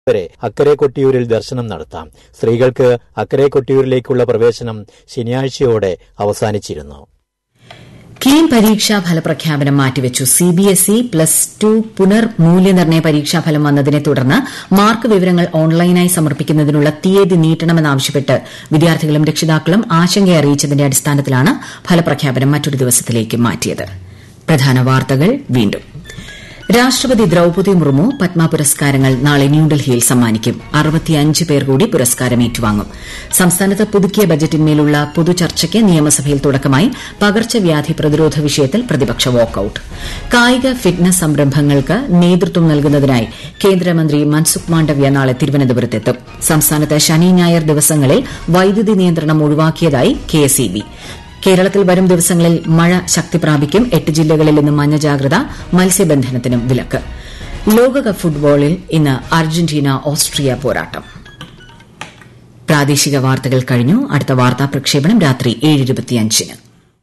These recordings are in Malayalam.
വരെ അക്കരെ കൊട്ടിയൂരിൽ ദർശനം നടത്താം സ്ത്രീകൾക്ക് അക്കരെ കൊട്ടിയൂരിലേക്കുള്ള പ്രവേശനം ശനിയാഴ്ചയോടെ അവസാനിച്ചിരുന്നു കീം പരീക്ഷാ ഫലപ്രഖ്യാപനം മാറ്റിവച്ചു സിബിഎസ്ഇ പ്ലസ് ടു പുനർമൂല്യനിർണ്ണയ പരീക്ഷാഫലം വന്നതിനെ തുടർന്ന് മാർക്ക് വിവരങ്ങൾ ഓൺലൈനായി സമർപ്പിക്കുന്നതിനുള്ള തീയതി നീട്ടണമെന്നാവശ്യപ്പെട്ട് വിദ്യാർത്ഥികളും രക്ഷിതാക്കളും ആശങ്ക അറിയിച്ചതിന്റെ അടിസ്ഥാനത്തിലാണ് ഫലപ്രഖ്യാപനം മറ്റൊരു ദിവസത്തിലേക്ക് മാറ്റിയത് പ്രധാന വാർത്തകൾ വീണ്ടും രാഷ്ട്രപതി ദ്രൌപദി മുർമു പത്മ പുരസ്കാരങ്ങൾ നാളെ ന്യൂഡൽഹിയിൽ സമ്മാനിക്കും അറുപത്തിയഞ്ച് പേർ കൂടി പുരസ്കാരം ഏറ്റുവാങ്ങും സംസ്ഥാനത്ത് പുതുക്കിയ ബജറ്റിന്മേലുള്ള പൊതുചർച്ചയ്ക്ക് നിയമസഭയിൽ തുടക്കമായി പകർച്ചവ്യാധി പ്രതിരോധ വിഷയത്തിൽ പ്രതിപക്ഷ വാക്കൌട്ട് കായിക ഫിറ്റ്നസ് സംരംഭങ്ങൾക്ക് നേതൃത്വം നൽകുന്നതിനായി കേന്ദ്രമന്ത്രി മൻസുഖ് മാണ്ഡവ്യ നാളെ തിരുവനന്തപുരത്തെത്തും സംസ്ഥാനത്ത് ശനി ഞായർ ദിവസങ്ങളിൽ വൈദ്യുതി നിയന്ത്രണം ഒഴിവാക്കിയതായി കെഎസ്ഇബി കേരളത്തിൽ വരും ദിവസങ്ങളിൽ മഴ ശക്തി പ്രാപിക്കും എട്ട് ജില്ലകളിൽ ഇന്ന് മഞ്ഞ ജാഗ്രത മത്സ്യബന്ധനത്തിനും വിലക്ക് ലോകകപ്പ് ഫുട്ബോളിൽ ഇന്ന് അർജന്റീന ഓസ്ട്രിയ പോരാട്ടം പ്രാദേശിക വാർത്തകൾ കഴിഞ്ഞു അടുത്ത വാർത്താ പ്രക്ഷേപണം രാത്രി ഏഴ് ഇരുപത്തിയഞ്ചിന്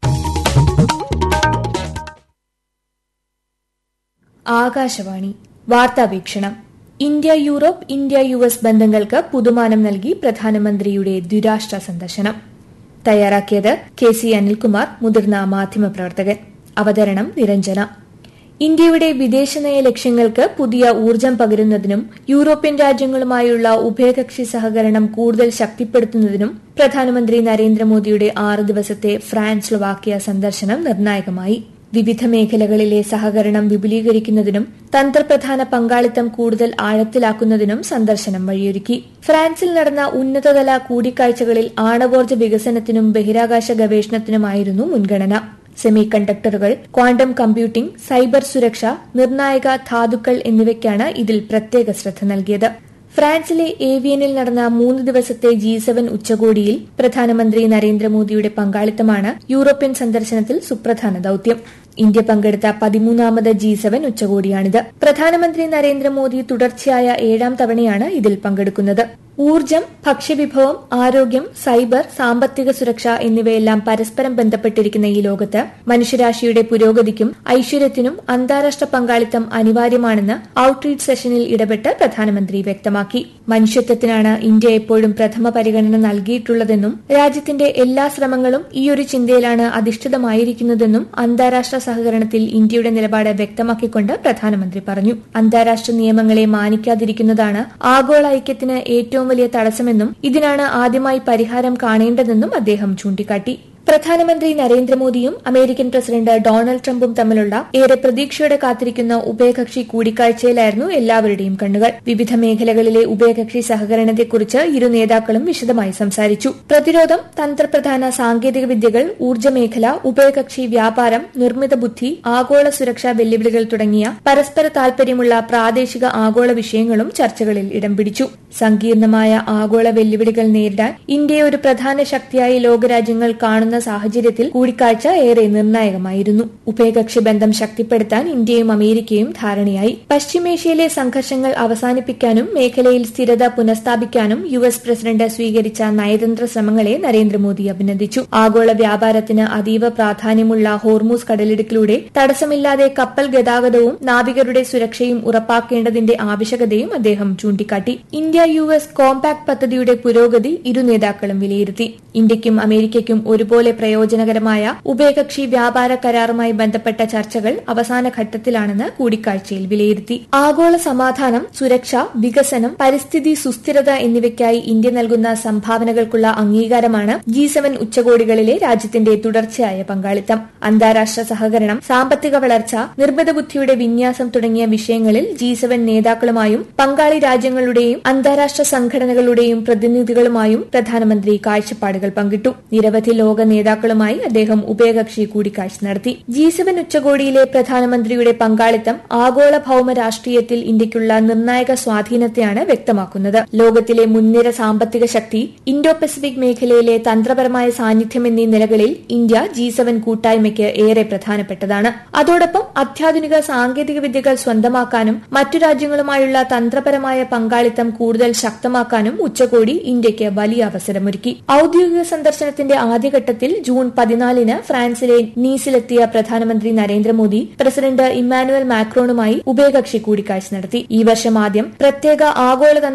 ആകാശവാണി വാർത്താവീക്ഷണം India Europe India U S ബന്ധങ്ങൾക്ക് പുതുമാനം നൽകി പ്രധാനമന്ത്രിയുടെ ദ്വിരാഷ്ട്ര സന്ദർശനം തയ്യാറാക്കിയത് കെ സി അനിൽകുമാർ മുതിർന്ന മാധ്യമപ്രവർത്തകൻ അവതരണം നിരഞ്ജന ഇന്ത്യയുടെ വിദേശനയ ലക്ഷ്യങ്ങൾക്ക് പുതിയ ഊർജം പകരുന്നതിനും യൂറോപ്യൻ രാജ്യങ്ങളുമായുള്ള ഉഭയകക്ഷി സഹകരണം കൂടുതൽ ശക്തിപ്പെടുത്തുന്നതിനും പ്രധാനമന്ത്രി നരേന്ദ്രമോദിയുടെ ആറ് ദിവസത്തെ ഫ്രാൻസ് സ്ലൊവാക്യ സന്ദർശനം നിർണായകമായി വിവിധ മേഖലകളിലെ സഹകരണം വിപുലീകരിക്കുന്നതിനും തന്ത്രപ്രധാന പങ്കാളിത്തം കൂടുതൽ ആഴത്തിലാക്കുന്നതിനും സന്ദർശനം വഴിയൊരുക്കി ഫ്രാൻസിൽ നടന്ന ഉന്നതതല കൂടിക്കാഴ്ചകളിൽ ആണവോർജ്ജ വികസനത്തിനും ബഹിരാകാശ ഗവേഷണത്തിനുമായിരുന്നു മുൻഗണന സെമി കണ്ടക്ടറുകൾ ക്വാണ്ടം കമ്പ്യൂട്ടിംഗ് സൈബർ സുരക്ഷ നിർണായക ധാതുക്കൾ എന്നിവയ്ക്കാണ് ഇതിൽ പ്രത്യേക ശ്രദ്ധ നൽകിയത് ഫ്രാൻസിലെ ഏവിയനിൽ നടന്ന മൂന്ന് ദിവസത്തെ ജി സെവൻ ഉച്ചകോടിയിൽ പ്രധാനമന്ത്രി നരേന്ദ്രമോദിയുടെ പങ്കാളിത്തമാണ് യൂറോപ്യൻ സന്ദർശനത്തിൽ സുപ്രധാന ദൌത്യം ഇന്ത്യ പങ്കെടുത്ത പതിമൂന്നാമത് ജി സെവൻ ഉച്ചകോടിയാണിത് പ്രധാനമന്ത്രി നരേന്ദ്രമോദി തുടർച്ചയായ ഏഴാം തവണയാണ് ഇതിൽ പങ്കെടുക്കുന്നത് ഊർജം ഭക്ഷ്യവിഭവം ആരോഗ്യം സൈബർ സാമ്പത്തിക സുരക്ഷ എന്നിവയെല്ലാം പരസ്പരം ബന്ധപ്പെട്ടിരിക്കുന്ന ഈ ലോകത്ത് മനുഷ്യരാശിയുടെ പുരോഗതിക്കും ഐശ്വര്യത്തിനും അന്താരാഷ്ട്ര പങ്കാളിത്തം അനിവാര്യമാണെന്ന് ഔട്ട്റീച്ച് സെഷനിൽ ഇടപെട്ട് പ്രധാനമന്ത്രി വ്യക്തമാക്കി മനുഷ്യത്വത്തിനാണ് ഇന്ത്യ എപ്പോഴും പ്രഥമ പരിഗണന നൽകിയിട്ടുള്ളതെന്നും രാജ്യത്തിന്റെ എല്ലാ ശ്രമങ്ങളും ഈയൊരു ചിന്തയിലാണ് അധിഷ്ഠിതമായിരിക്കുന്നതെന്നും അന്താരാഷ്ട്ര സഹകരണത്തിൽ ഇന്ത്യയുടെ നിലപാട് വ്യക്തമാക്കിക്കൊണ്ട് പ്രധാനമന്ത്രി പറഞ്ഞു അന്താരാഷ്ട്ര നിയമങ്ങളെ മാനിക്കാതിരിക്കുന്നതാണ് ആഗോള ഐക്യത്തിന് ഏറ്റവും വലിയ തടസ്സമെന്നും ഇതിനാണ് ആദ്യമായി പരിഹാരം കാണേണ്ടതെന്നും അദ്ദേഹം ചൂണ്ടിക്കാട്ടി പ്രധാനമന്ത്രി നരേന്ദ്രമോദിയും അമേരിക്കൻ പ്രസിഡന്റ് ഡൊണാൾഡ് ട്രംപും തമ്മിലുള്ള ഏറെ പ്രതീക്ഷയോടെ കാത്തിരിക്കുന്ന ഉഭയകക്ഷി കൂടിക്കാഴ്ചയിലായിരുന്നു എല്ലാവരുടെയും കണ്ണുകൾ വിവിധ മേഖലകളിലെ ഉഭയകക്ഷി സഹകരണത്തെക്കുറിച്ച് ഇരു നേതാക്കളും വിശദമായി സംസാരിച്ചു പ്രതിരോധം തന്ത്രപ്രധാന സാങ്കേതിക വിദ്യകൾ ഊർജ്ജ മേഖല ഉഭയകക്ഷി വ്യാപാരം നിർമ്മിത ബുദ്ധി ആഗോള സുരക്ഷാ വെല്ലുവിളികൾ തുടങ്ങിയ പരസ്പര താൽപര്യമുള്ള പ്രാദേശിക ആഗോള വിഷയങ്ങളും ചർച്ചകളിൽ ഇടം പിടിച്ചു സങ്കീർണമായ ആഗോള വെല്ലുവിളികൾ നേരിടാൻ ഇന്ത്യയെ ഒരു പ്രധാന ശക്തിയായി ലോകരാജ്യങ്ങൾ കാണുന്ന സാഹചര്യത്തിൽ കൂടിക്കാഴ്ച ഏറെ നിർണായകമായിരുന്നു ഉഭയകക്ഷി ബന്ധം ശക്തിപ്പെടുത്താൻ ഇന്ത്യയും അമേരിക്കയും ധാരണയായി പശ്ചിമേഷ്യയിലെ സംഘർഷങ്ങൾ അവസാനിപ്പിക്കാനും മേഖലയിൽ സ്ഥിരത പുനഃസ്ഥാപിക്കാനും യു എസ് പ്രസിഡന്റ് സ്വീകരിച്ച നയതന്ത്ര ശ്രമങ്ങളെ നരേന്ദ്രമോദി അഭിനന്ദിച്ചു ആഗോള വ്യാപാരത്തിന് അതീവ പ്രാധാന്യമുള്ള ഹോർമൂസ് കടലിടുക്കിലൂടെ തടസ്സമില്ലാതെ കപ്പൽ ഗതാഗതവും നാവികരുടെ സുരക്ഷയും ഉറപ്പാക്കേണ്ടതിന്റെ ആവശ്യകതയും അദ്ദേഹം ചൂണ്ടിക്കാട്ടി ഇന്ത്യ യു എസ് കോമ്പാക്ട് പദ്ധതിയുടെ പുരോഗതി ഇരു നേതാക്കളും വിലയിരുത്തി ഇന്ത്യയ്ക്കും അമേരിക്കയ്ക്കും ഒരുപോലെ പ്രയോജനകരമായ ഉഭയകക്ഷി വ്യാപാര കരാറുമായി ബന്ധപ്പെട്ട ചർച്ചകൾ അവസാന ഘട്ടത്തിലാണെന്ന് കൂടിക്കാഴ്ചയിൽ വിലയിരുത്തി ആഗോള സമാധാനം സുരക്ഷ വികസനം പരിസ്ഥിതി സുസ്ഥിരത എന്നിവയ്ക്കായി ഇന്ത്യ നൽകുന്ന സംഭാവനകൾക്കുള്ള അംഗീകാരമാണ് ജി സെവൻ ഉച്ചകോടികളിലെ രാജ്യത്തിന്റെ തുടർച്ചയായ പങ്കാളിത്തം അന്താരാഷ്ട്ര സഹകരണം സാമ്പത്തിക വളർച്ച നിർമ്മിത ബുദ്ധിയുടെ വിന്യാസം തുടങ്ങിയ വിഷയങ്ങളിൽ ജി സെവൻ നേതാക്കളുമായും പങ്കാളി രാജ്യങ്ങളുടെയും അന്താരാഷ്ട്ര സംഘടനകളുടെയും പ്രതിനിധികളുമായും പ്രധാനമന്ത്രി കാഴ്ചപ്പാടുകൾ പങ്കിട്ടു നിരവധി ലോക നേതാക്കളുമായി അദ്ദേഹം ഉഭയകക്ഷി കൂടിക്കാഴ്ച നടത്തി ജി സെവൻ ഉച്ചകോടിയിലെ പ്രധാനമന്ത്രിയുടെ പങ്കാളിത്തം ആഗോള ഭൌമ രാഷ്ട്രീയത്തിൽ ഇന്ത്യയ്ക്കുള്ള നിർണായക സ്വാധീനത്തെയാണ് വ്യക്തമാക്കുന്നത് ലോകത്തിലെ മുൻനിര സാമ്പത്തിക ശക്തി ഇൻഡോ പസഫിക് മേഖലയിലെ തന്ത്രപരമായ സാന്നിധ്യം എന്നീ നിലകളിൽ ഇന്ത്യ ജി സെവൻ കൂട്ടായ്മയ്ക്ക് ഏറെ പ്രധാനപ്പെട്ടതാണ് അതോടൊപ്പം അത്യാധുനിക സാങ്കേതിക വിദ്യകൾ സ്വന്തമാക്കാനും മറ്റു രാജ്യങ്ങളുമായുള്ള തന്ത്രപരമായ പങ്കാളിത്തം കൂടുതൽ ശക്തമാക്കാനും ഉച്ചകോടി ഇന്ത്യയ്ക്ക് വലിയ അവസരമൊരുക്കി ഔദ്യോഗിക സന്ദർശനത്തിന്റെ ആദ്യഘട്ടത്തിൽ ജൂൺ പതിനാലിന് ഫ്രാൻസിലെ നീസിലെത്തിയ പ്രധാനമന്ത്രി നരേന്ദ്രമോദി പ്രസിഡന്റ് ഇമ്മാനുവൽ മാക്രോണുമായി ഉഭയകക്ഷി കൂടിക്കാഴ്ച നടത്തി ഈ വർഷം ആദ്യം പ്രത്യേക ആഗോള